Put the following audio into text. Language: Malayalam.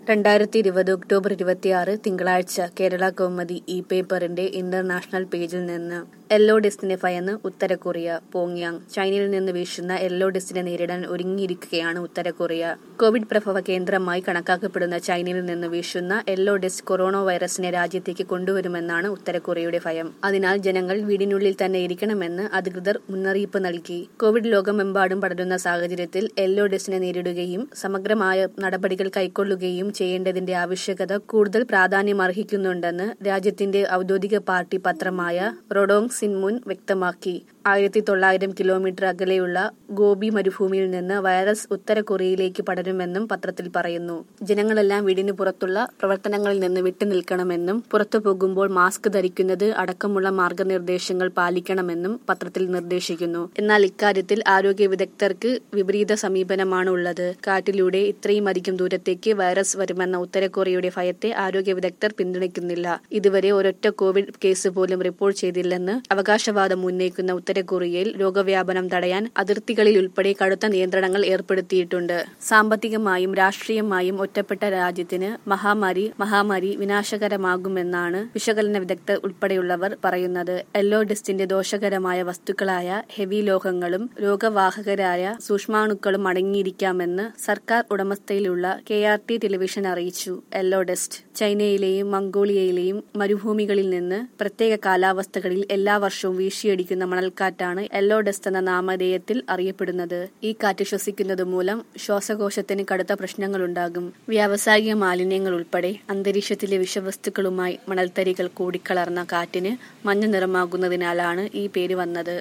രണ്ടായിരത്തി ഇരുപത് ഒക്ടോബർ ഇരുപത്തിയാറ് തിങ്കളാഴ്ച കേരള കൗമുദി ഇ പേപ്പറിന്റെ ഇന്റർനാഷണൽ പേജിൽ നിന്ന് യെല്ലോ ഡിസ്റ്റിനെ ഭയന്ന് ഉത്തര കൊറിയ പോങ്യാങ് ചൈനയിൽ നിന്ന് വീശുന്ന യെല്ലോ ഡിസ്റ്റിനെ നേരിടാൻ ഒരുങ്ങിയിരിക്കുകയാണ് ഉത്തര കൊറിയ കോവിഡ് പ്രഭവ കേന്ദ്രമായി കണക്കാക്കപ്പെടുന്ന ചൈനയിൽ നിന്ന് വീശുന്ന യെല്ലോ ഡിസ്റ്റ് കൊറോണ വൈറസിനെ രാജ്യത്തേക്ക് കൊണ്ടുവരുമെന്നാണ് ഉത്തര കൊറിയയുടെ ഭയം അതിനാൽ ജനങ്ങൾ വീടിനുള്ളിൽ തന്നെ ഇരിക്കണമെന്ന് അധികൃതർ മുന്നറിയിപ്പ് നൽകി കോവിഡ് ലോകമെമ്പാടും പടരുന്ന സാഹചര്യത്തിൽ യെല്ലോ ഡിസ്റ്റിനെ നേരിടുകയും സമഗ്രമായ നടപടികൾ കൈക്കൊള്ളുകയും ചെയ്യേണ്ടതിന്റെ ആവശ്യകത കൂടുതൽ പ്രാധാന്യമർഹിക്കുന്നുണ്ടെന്ന് രാജ്യത്തിന്റെ ഔദ്യോഗിക പാർട്ടി പത്രമായ റൊഡോങ് സിൻമുൻ വ്യക്തമാക്കി ആയിരത്തി തൊള്ളായിരം കിലോമീറ്റർ അകലെയുള്ള ഗോബി മരുഭൂമിയിൽ നിന്ന് വൈറസ് ഉത്തര കൊറിയയിലേക്ക് പടരുമെന്നും പത്രത്തിൽ പറയുന്നു ജനങ്ങളെല്ലാം വീടിന് പുറത്തുള്ള പ്രവർത്തനങ്ങളിൽ നിന്ന് വിട്ടുനിൽക്കണമെന്നും പുറത്തു പോകുമ്പോൾ മാസ്ക് ധരിക്കുന്നത് അടക്കമുള്ള മാർഗനിർദ്ദേശങ്ങൾ പാലിക്കണമെന്നും പത്രത്തിൽ നിർദ്ദേശിക്കുന്നു എന്നാൽ ഇക്കാര്യത്തിൽ ആരോഗ്യ വിദഗ്ധർക്ക് വിപരീത സമീപനമാണ് ഉള്ളത് കാറ്റിലൂടെ ഇത്രയും അധികം ദൂരത്തേക്ക് വൈറസ് വരുമെന്ന ഉത്തര കൊറിയയുടെ ഭയത്തെ ആരോഗ്യ വിദഗ്ധർ പിന്തുണയ്ക്കുന്നില്ല ഇതുവരെ ഒരൊറ്റ കോവിഡ് കേസ് പോലും റിപ്പോർട്ട് ചെയ്തില്ലെന്ന് അവകാശവാദം ഉന്നയിക്കുന്ന ഉത്തര കൊറിയയിൽ രോഗവ്യാപനം തടയാൻ അതിർത്തികളിൽ ഉൾപ്പെടെ കടുത്ത നിയന്ത്രണങ്ങൾ ഏർപ്പെടുത്തിയിട്ടുണ്ട് സാമ്പത്തികമായും രാഷ്ട്രീയമായും ഒറ്റപ്പെട്ട രാജ്യത്തിന് മഹാമാരി മഹാമാരി വിനാശകരമാകുമെന്നാണ് വിശകലന വിദഗ്ധർ ഉൾപ്പെടെയുള്ളവർ പറയുന്നത് യെല്ലോ ഡിസ്റ്റിന്റെ ദോഷകരമായ വസ്തുക്കളായ ഹെവി ലോഹങ്ങളും രോഗവാഹകരായ സൂക്ഷ്മാണുക്കളും അടങ്ങിയിരിക്കാമെന്ന് സർക്കാർ ഉടമസ്ഥയിലുള്ള കെ ആർ ടി ടെലിവിഷൻ അറിയിച്ചു യെല്ലോ ഡസ്റ്റ് ചൈനയിലെയും മംഗോളിയയിലെയും മരുഭൂമികളിൽ നിന്ന് പ്രത്യേക കാലാവസ്ഥകളിൽ എല്ലാ വർഷവും വീശിയടിക്കുന്ന മണൽക്കാറ്റാണ് യെല്ലോ ഡസ്റ്റ് എന്ന നാമധേയത്തിൽ അറിയപ്പെടുന്നത് ഈ കാറ്റ് ശ്വസിക്കുന്നത് മൂലം ശ്വാസകോശത്തിന് കടുത്ത പ്രശ്നങ്ങളുണ്ടാകും വ്യാവസായിക മാലിന്യങ്ങൾ ഉൾപ്പെടെ അന്തരീക്ഷത്തിലെ വിഷവസ്തുക്കളുമായി മണൽത്തരികൾ കൂടിക്കലർന്ന കാറ്റിന് മഞ്ഞ നിറമാകുന്നതിനാലാണ് ഈ പേര് വന്നത്